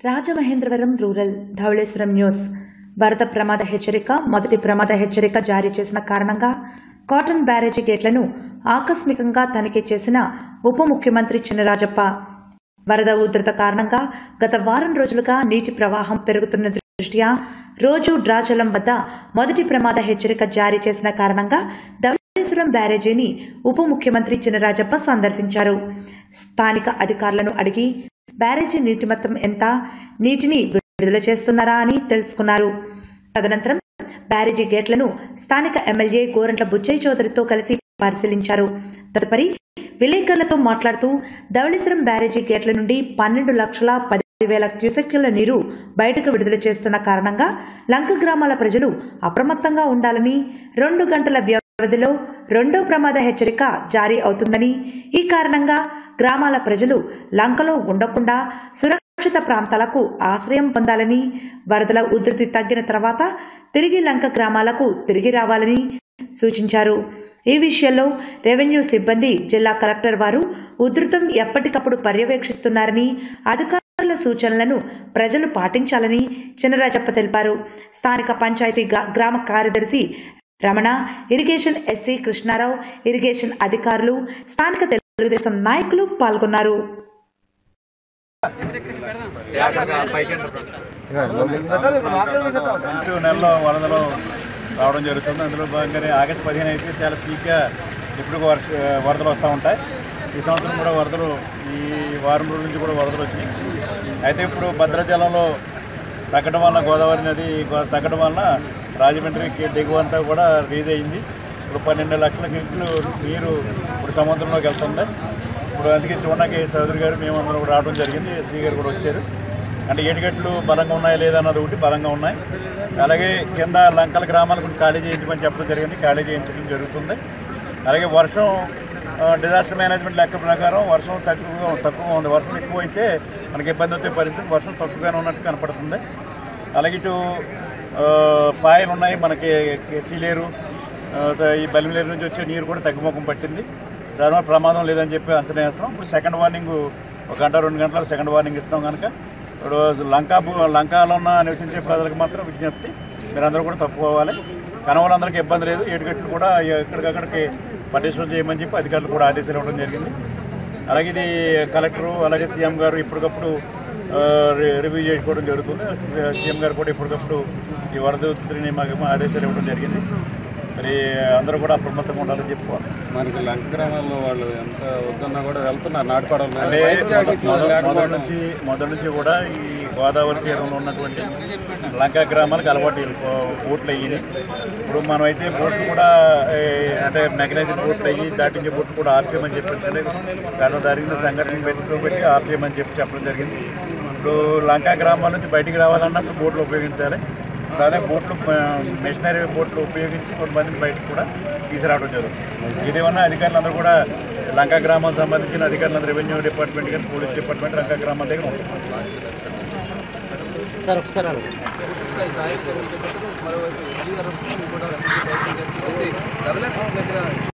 Rajamahendravaram rural Dhavaleswaram news వరద ప్రమాద హెచ్చరిక మొదటి ప్రమాద హెచ్చరిక జారీ చేసిన కారణంగా కాటన్ బ్యారేజీ గేట్లను ఆకస్మికంగా తనిఖీ చేసిన ఉప ముఖ్యమంత్రి చినరాజప్ప వరద ఉధృత కారణంగా గత వారం రోజులుగా నీటి ప్రవాహం పెరుగుతున్న దృష్ట్యా రోజు డ్రాజలం వద్ద మొదటి ప్రమాద హెచ్చరిక జారీ చేసిన కారణంగా ధవళేశ్వరం బ్యారేజీని ఉప ముఖ్యమంత్రి చినరాజప్ప సందర్శించారు స్థానిక అధికారులను అడిగి బ్యారేజీ నీటి మొత్తం ఎంత నీటిని విడుదల చేస్తున్నారా అని తెలుసుకున్నారు తదనంతరం బ్యారేజీ గేట్లను స్థానిక ఎమ్మెల్యే గోరంట్ల బుచ్చయ్య చౌదరితో కలిసి పరిశీలించారు తదుపరి విలేకరులతో మాట్లాడుతూ ధవళేశ్వరం బ్యారేజీ గేట్ల నుండి పన్నెండు లక్షల పది వేల క్యూసెక్కుల నీరు బయటకు విడుదల చేస్తున్న కారణంగా లంక గ్రామాల ప్రజలు అప్రమత్తంగా ఉండాలని రెండు గంటల వ్యవధిలో రెండో ప్రమాద హెచ్చరిక జారీ అవుతుందని ఈ కారణంగా గ్రామాల ప్రజలు లంకలో ఉండకుండా సురక్షిత ప్రాంతాలకు ఆశ్రయం పొందాలని వరదల ఉధృతి తగ్గిన తర్వాత తిరిగి లంక గ్రామాలకు తిరిగి రావాలని సూచించారు ఈ విషయంలో రెవెన్యూ సిబ్బంది జిల్లా కలెక్టర్ వారు ఉధృతం ఎప్పటికప్పుడు పర్యవేక్షిస్తున్నారని అధికారుల సూచనలను ప్రజలు పాటించాలని చినరాజప్ప తెలిపారు స్థానిక పంచాయతీ గా- గ్రామ కార్యదర్శి Ramana irrigation SC Krishnarao irrigation అధికారులు స్థానిక తెలుగుదేశం నాయకులు పాల్గొన్నారు ఇటు నెలలో వరదలు రావడం జరుగుతుంది అందులో భాగంగానే ఆగస్టు పదిహేను అయితే చాలా పీక్గా ఇప్పుడు వర్ష వరదలు వస్తూ ఉంటాయి ఈ సంవత్సరం కూడా వరదలు ఈ వారం రోజుల నుంచి కూడా వరదలు వచ్చినాయి అయితే ఇప్పుడు భద్రాచలంలో తగ్గడం వలన గోదావరి నది గో- తగ్గడం వలన రాజమండ్రికి దిగువ అంతా కూడా రీజ్ అయింది ఇప్పుడు పన్నెండు లక్షల క్యూట్లు నీరు ఇప్పుడు సముద్రంలోకి వెళ్తుంది ఇప్పుడు అందుకే చూడడానికి చౌదరి గారు మేమందరం కూడా రావడం జరిగింది ఎస్సీ గారు కూడా వచ్చారు అంటే ఏటిగట్లు బలంగా ఉన్నాయా లేదా అన్నది ఒకటి బలంగా ఉన్నాయి అలాగే కింద లంకల గ్రామాలకు ఖాళీ చేయించమని చెప్పడం జరిగింది ఖాళీ చేయించడం జరుగుతుంది అలాగే వర్షం ఆ, డిజాస్టర్ మేనేజ్మెంట్ లెక్క ప్రకారం వర్షం తక్కువగా తక్కువగా ఉంది వర్షం ఎక్కువ అయితే మనకి ఇబ్బంది వచ్చే పరిస్థితి వర్షం తక్కువగానే ఉన్నట్టు కనపడుతుంది అలాగే ఇటు ఆ, పాయలు ఉన్నాయి మనకి సీలేరు ఆ, ఈ బలిమిలేరు నుంచి వచ్చే నీరు కూడా తగ్గుముఖం పట్టింది దానివల్ల ప్రమాదం లేదని చెప్పి అంచనా వేస్తున్నాం ఇప్పుడు సెకండ్ వార్నింగ్ ఒక గంట రెండు గంటలకు సెకండ్ వార్నింగ్ ఇస్తాం కనుక ఇప్పుడు లంకా భూ- లంకాలో ఉన్న నివసించే ప్రజలకు మాత్రం విజ్ఞప్తి మీరందరూ కూడా తప్పుకోవాలి కనవాళ్ళందరికీ ఇబ్బంది లేదు ఏడుగట్లు కూడా ఎక్కడికక్కడికి పటిష్టం చేయమని చెప్పి అధికారులు కూడా ఆదేశాలు ఇవ్వడం జరిగింది అలాగే ఇది కలెక్టరు అలాగే సీఎం గారు ఇప్పటికప్పుడు ఆ, రి- రివ్యూ చేసుకోవడం జరుగుతుంది సీఎం గారు కూడా ఇప్పటికప్పుడు ఈ వరద ఉధృతిని మాకు ఆదేశాలు ఇవ్వడం జరిగింది మరి అందరూ కూడా అప్రమత్తంగా ఉండాలని చెప్పుకోవాలి మనకి లంక గ్రామాల్లో వాళ్ళు ఎంత వద్దన్నా కూడా వెళ్తున్నారు నాటుకోవడం అంటే మొద- మొదటి నుంచి మొదటి నుంచి కూడా ఈ గోదావరి తీరంలో ఉన్నటువంటి లంకా గ్రామాలకు అలవాటు వెళ్ళిపో- బోట్లు అయ్యి ఇప్పుడు మనం అయితే బోట్లు కూడా ఏ, అంటే మెకనైజ్డ్ బోట్లు అయ్యి దాటించే బోట్లు కూడా ఆపేయమని చెప్పి గత జరిగిన సంఘటన పెట్టుకోబెట్టి ఆపేయమని చెప్పి చెప్పడం జరిగింది ఇప్పుడు లంకా గ్రామాల నుంచి బయటికి రావాలన్నప్పుడు బోట్లు ఉపయోగించాలి ఇప్పుడు అదే బోట్లు మెషినరీ బోట్లు ఉపయోగించి కొంతమందిని బయటకు కూడా తీసుకురావడం జరుగుతుంది ఇదేమన్నా అధికారులందరూ కూడా లంకా గ్రామం సంబంధించిన అధికారులందరూ రెవెన్యూ డిపార్ట్మెంట్ కానీ పోలీస్ డిపార్ట్మెంట్ లంకా గ్రామాల దగ్గర ఉంటుంది స్థాయి సహాయక చర్యలు చేపడుతూ మరోవైపు ఎస్డీ గారు కూడా ప్రయత్నం చేస్తుంది ధవళేశ్వరం దగ్గర